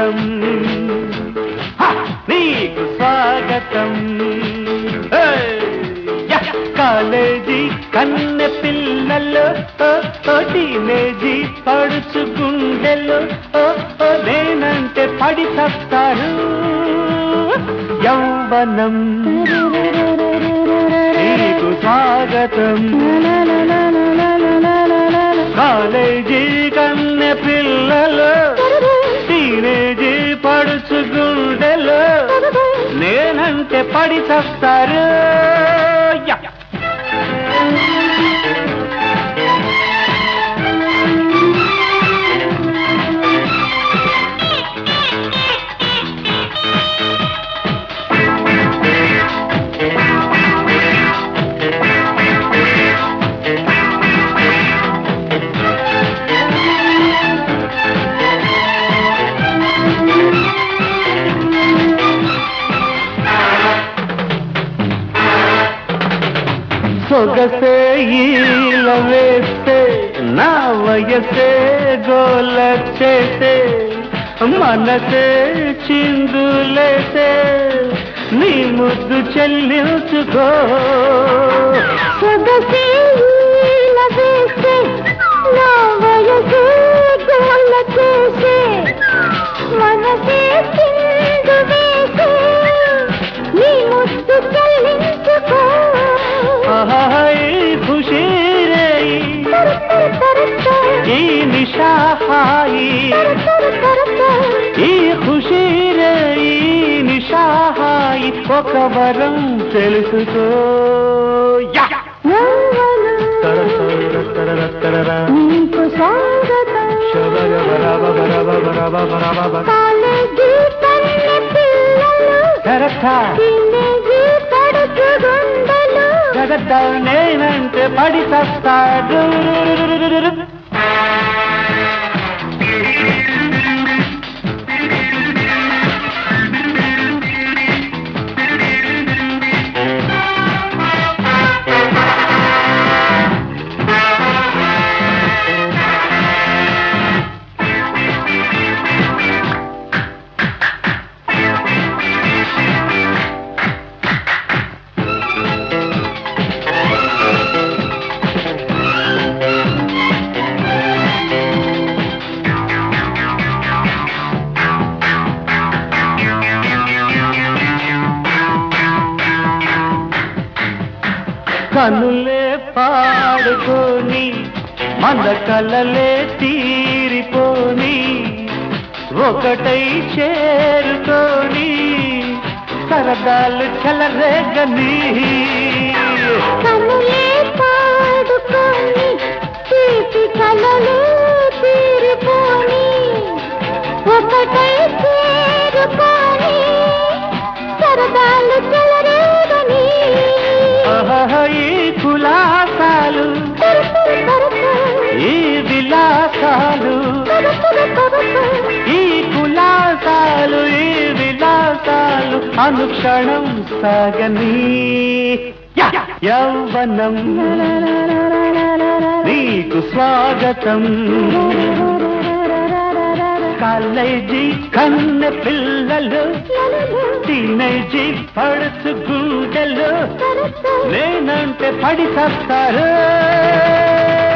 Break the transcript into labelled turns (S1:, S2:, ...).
S1: స్వాగతం హ! నీకు స్వాగతం ఏయ్! యా! కాలేజీ కన్నె పిల్లలు ఓ, ఓ, టీనేజీ పడుచు గుండెలు ఓ, ఓ, నేనంటే పడి చస్తారు యౌవనం నీకు స్వాగతం కాలేజీ కన్నె పిల్లలు టీనేజీ పడుచు గుండెలు నేనంటే పడి చస్తారు యా! సొగసే ఈల వేస్తే నా వయసే గోల చేసే మనసే చిందులేసే నీ ముద్దు చెల్లించుకో
S2: సొగసే ఈల వేసే, నా వయసే గోల చేసే, మనసే చిందు వేసే, నీ ముద్దు చెల్లించుకో.
S1: ఆహా, ఈ ఖుషీ రే
S2: తరు తరు తరు తరు,
S1: ఈ నిషాహాయి
S2: తరు తరు తరు తరు.
S1: ఈ ఖుషీ రే ఈ నిషాహాయి ఒక వరం తెలుసుకో యా!
S2: యవ్వనం
S1: తర తర తర తరరా.
S2: నీకు స్వాగతం
S1: శబరబరబరబరబరబరబర.
S2: కాలేజీ కన్నె పిల్లలు
S1: కరెక్టా?
S2: టీనేజీ పడుచు గుండెలు
S1: జగద్ద నేనంటే పడి చస్తాడు కనులే పాడుకొని మన కలలే తీరిపోని ఒకటై చేరుకొని సరదాలు చెలరేగని
S2: కనులే పాడుకొని తీపి కలలే తీరిపోని ఒకటై చేరుకొని సరదాలు చెలరేగని
S1: ఆహా, ఈ కులాసాలు
S2: తరు తరు తరు తరు,
S1: ఈ విలాసాలు
S2: తరు తరు తరు తరు.
S1: ఈ కులాసాలు ఈ విలాసాలు అనుక్షణం సాగని యా! యౌవనం నీకు స్వాగతం కాలేజీ కన్నె పిల్లలు టీనేజీ పడుచు గుండెలు నేనంటే పడి చస్తారు